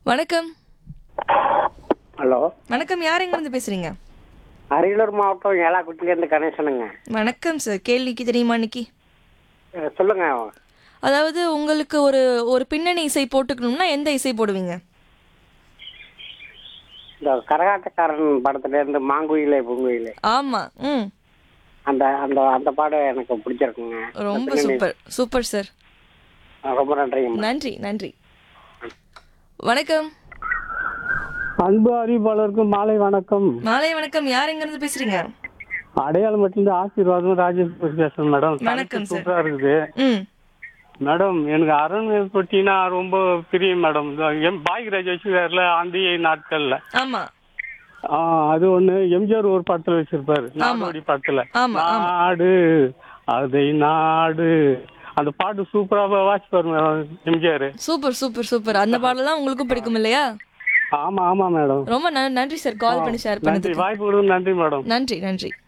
வணக்கம் ஹலோ வணக்கம் யார் எங்கேருந்து பேசுறீங்க அரியலூர் மாவட்டம் ஏலாக்குட்டிலேருந்து கணேசனுங்க வணக்கம் சார் கேள்விக்கு தெரியுமா இன்னைக்கு அஹ் சொல்லுங்க அதாவது உங்களுக்கு ஒரு ஒரு பின்னணி இசை போட்டுக்கணும்னா எந்த இசை போடுவீங்க இந்த கரகாட்டக்காரன் படத்துலேருந்து மாங்குயிலே பூங்குயிலே ஆமா ம் அந்த அந்த அந்த பாடம் எனக்கு பிடிச்சிருக்குங்க ரொம்ப சூப்பர் சூப்பர் சார் அஹ் ரொம்ப நன்றிங்க நன்றி நன்றி வணக்கம் அன்பு அறிவிப்பாளருக்கு மாலை வணக்கம் மாலை வணக்கம் யார் எங்கேருந்து பேசுறீங்க அடையாளம் மட்டும் ஆசீர்வாதம் ராஜேஷ் பேசுறேன் மேடம் வணக்கம் சார். சூப்பரா இருக்குது ம் மேடம் எனக்கு அரண்மனை பற்றினா ரொம்ப பிரியம் மேடம் இந்த எம் பாக்யராஜ் வச்சுக்காருல அந்த நாட்கள்ல ஆமா ஆ, அது ஒண்ணு எம்ஜிஆர் ஒரு படத்துல வச்சிருப்பாரு நாடோடி படத்துல ஆமா, ஆமா. நாடு அதை நாடு அந்த பாட்டு சூப்பரா வாசிப்பாரு madam MGR super super super அந்த பாடலாம் உங்களுக்கும் பிடிக்கும் இல்லையா ஆமா ஆமா மேடம் ரொம்ப ந- நன்றி சார் கால் பண்ணி ஷேர் நன்றி பண்ணதுக்கு வாய்ப்பு கொடுங்க நன்றி மேடம் நன்றி நன்றி